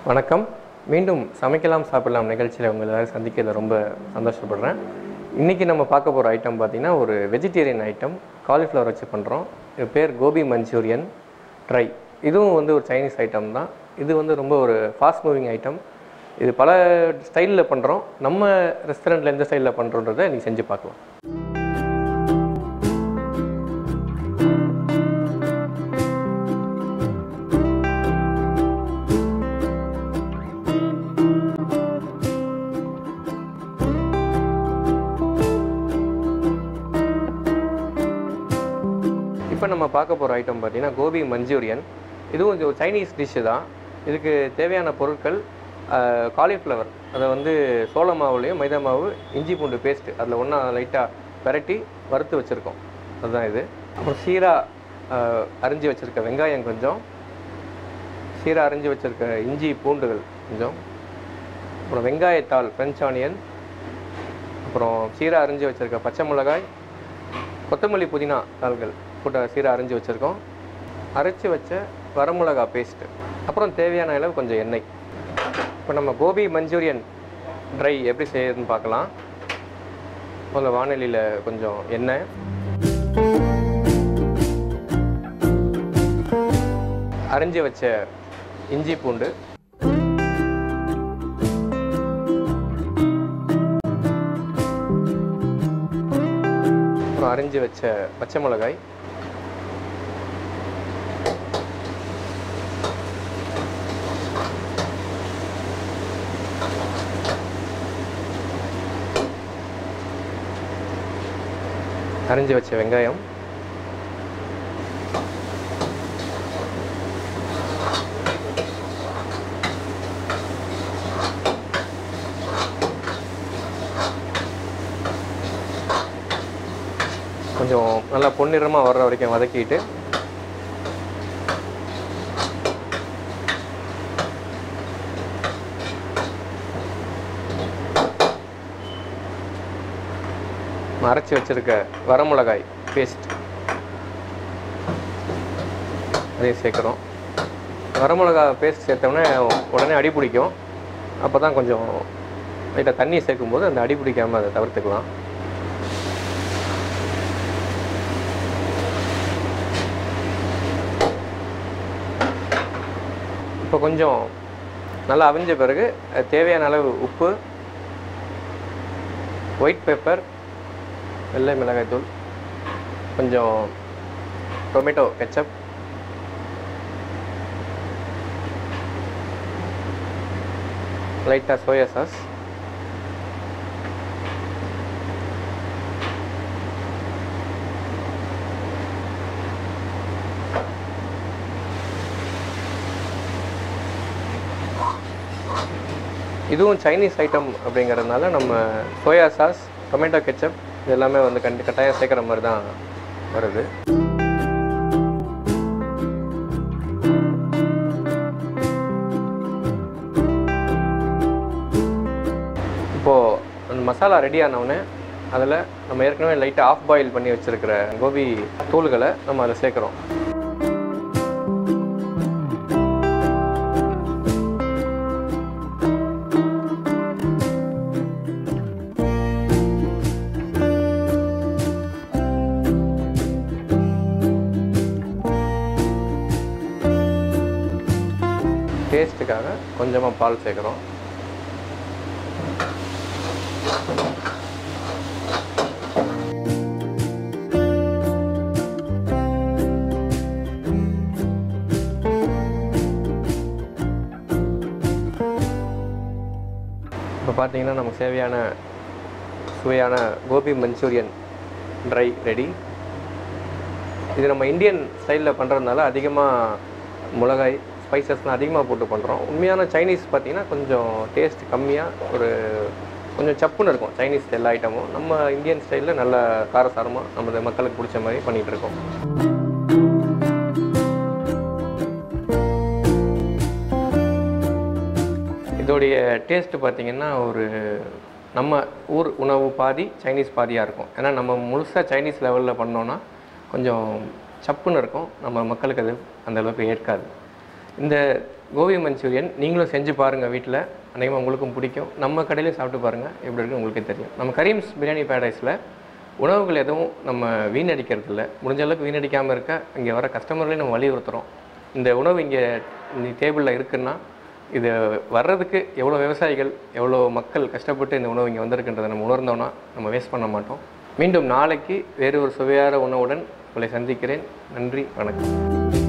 வணக்கம் மீண்டும் சமைக்கலாம் சாப்பிடலாம் நிகழ்ச்சியில் உங்களை எல்லாரும் சந்திக்கிறதுல ரொம்ப சந்தோஷப்படுறேன் இன்றைக்கி நம்ம பார்க்க போகிற ஐட்டம் பார்த்திங்கன்னா ஒரு வெஜிடேரியன் ஐட்டம் காலிஃப்ளவர் வச்சு பண்ணுறோம் இது பேர் கோபி மஞ்சூரியன் ட்ரை இதுவும் வந்து ஒரு சைனீஸ் ஐட்டம் தான் இது வந்து ரொம்ப ஒரு ஃபாஸ்ட் மூவிங் ஐட்டம் இது பல ஸ்டைலில் பண்ணுறோம் நம்ம ரெஸ்டாரண்ட்டில் எந்த ஸ்டைலில் பண்ணுறோன்றதை நீங்கள் செஞ்சு பார்க்கலாம் இப்போ நம்ம பார்க்க போகிற ஐட்டம் பார்த்தீங்கன்னா கோபி மஞ்சூரியன் இதுவும் இது ஒரு சைனீஸ் டிஷ்ஷு தான் இதுக்கு தேவையான பொருட்கள் காலிஃப்ளவர் அதை வந்து சோள மாவுலேயும் மைதா மாவு இஞ்சி பூண்டு பேஸ்ட்டு அதில் ஒன்றா லைட்டாக பெரட்டி வறுத்து வச்சுருக்கோம் அதுதான் இது அப்புறம் சீரா அஹ், அரிஞ்சு வச்சுருக்க வெங்காயம் கொஞ்சம் சீரா அரிஞ்சு வச்சுருக்க இஞ்சி பூண்டுகள் கொஞ்சம் அப்புறம் வெங்காயத்தாள் ஃப்ரெஞ்ச் ஆனியன் அப்புறம் சீரா அரிஞ்சு வச்சுருக்க பச்சை மிளகாய் கொத்தமல்லி புதினா தாள்கள் போட்டு சீரா அரைஞ்சி வச்சுருக்கோம் அரைச்சி வச்ச வரமிளகா பேஸ்ட்டு அப்புறம் தேவையான அளவு கொஞ்சம் எண்ணெய் இப்போ நம்ம கோபி மஞ்சூரியன் ட்ரை எப்படி செய்யறதுன்னு பார்க்கலாம் முதல்ல வானொலியில் கொஞ்சம் எண்ணெய் அரைஞ்சி வச்ச இஞ்சி பூண்டு அப்புறம் அரிஞ்சு வச்ச பச்சை மிளகாய் அரிஞ்சு வச்ச வெங்காயம் கொஞ்சம் நல்லா பொன்னிறமாக வர்ற வரைக்கும் வதக்கிட்டு அரைச்சி வச்சிருக்க வரமிளகாய் பேஸ்ட் அதையும் சேர்க்குறோம் வரமிளகா பேஸ்ட் சேர்த்தோன்னே உடனே அடி பிடிக்கும் அப்போ தான் கொஞ்சம் லைட்டாக தண்ணி சேர்க்கும்போது அந்த அடி பிடிக்காமல் அதை தவிர்த்துக்கலாம் இப்போ கொஞ்சம் நல்லா அவிஞ்ச பிறகு அஹ், தேவையான அளவு உப்பு ஒயிட் பெப்பர் வெள்ளை மிளகாய்த்தூள் கொஞ்சம் டொமேட்டோ கெச்சப் லைட்டாக சோயா சாஸ் இதுவும் சைனீஸ் ஐட்டம் அப்படிங்கிறதுனால நம்ம சோயா சாஸ் டொமேட்டோ கெச்சப் இது எல்லாமே வந்து கண்டி கட்டாயம் சேர்க்குற மாதிரி தான் வருது இப்போது அந்த மசாலா ரெடி ஆனவுடனே அதில் நம்ம ஏற்கனவே லைட்டாக ஆஃப் பாயில் பண்ணி வச்சுருக்கிற கோபி தூள்களை நம்ம அதில் சேர்க்குறோம் டேஸ்ட்டுக்காக கொஞ்சமாக பால் சேர்க்குறோம் இப்போ பார்த்தீங்கன்னா நமக்கு தேவையான சுவையான கோபி மஞ்சூரியன் ட்ரை ரெடி இது நம்ம இந்தியன் ஸ்டைலில் பண்ணுறதுனால அதிகமாக மிளகாய் ஸ்பைசஸ்லாம் அதிகமாக போட்டு பண்ணுறோம் உண்மையான சைனீஸ் பார்த்தீங்கன்னா கொஞ்சம் டேஸ்ட் கம்மியாக ஒரு கொஞ்சம் சப்புன்னு இருக்கும் சைனீஸ் எல்லா ஐட்டமும் நம்ம இந்தியன் ஸ்டைலில் நல்ல காரசாரமாக நம்ம மக்களுக்கு பிடிச்ச மாதிரி பண்ணிகிட்டு இருக்கோம் இதோடைய டேஸ்ட் பார்த்தீங்கன்னா ஒரு நம்ம ஊர் உணவு பாதி சைனீஸ் பாதியாக இருக்கும் ஏன்னா நம்ம முழுசாக சைனீஸ் லெவலில் பண்ணோன்னா கொஞ்சம் சப்புன்னு இருக்கும் நம்ம மக்களுக்கு அது அந்த அளவுக்கு ஏற்காது இந்த கோபி மஞ்சூரியன் நீங்களும் செஞ்சு பாருங்கள் வீட்டில் அநேகமாக உங்களுக்கும் பிடிக்கும் நம்ம கடையிலையும் சாப்பிட்டு பாருங்கள் எப்படி இருக்குன்னு உங்களுக்கே தெரியும் நம்ம கரீம்ஸ் பிரியாணி பேரடைஸில் உணவுகள் எதுவும் நம்ம வீணடிக்கிறது இல்லை முடிஞ்ச அளவுக்கு வீணடிக்காமல் இருக்க இங்கே வர கஸ்டமர்களையும் நம்ம வலியுறுத்துகிறோம் இந்த உணவு இங்கே டேபிளில் இருக்குன்னா இது வர்றதுக்கு எவ்வளோ விவசாயிகள் எவ்வளோ மக்கள் கஷ்டப்பட்டு இந்த உணவு இங்கே வந்திருக்குன்றதை நம்ம உணர்ந்தோன்னா நம்ம வேஸ்ட் பண்ண மாட்டோம் மீண்டும் நாளைக்கு வேறு ஒரு சுவையான உணவுடன் உங்களை சந்திக்கிறேன் நன்றி வணக்கம்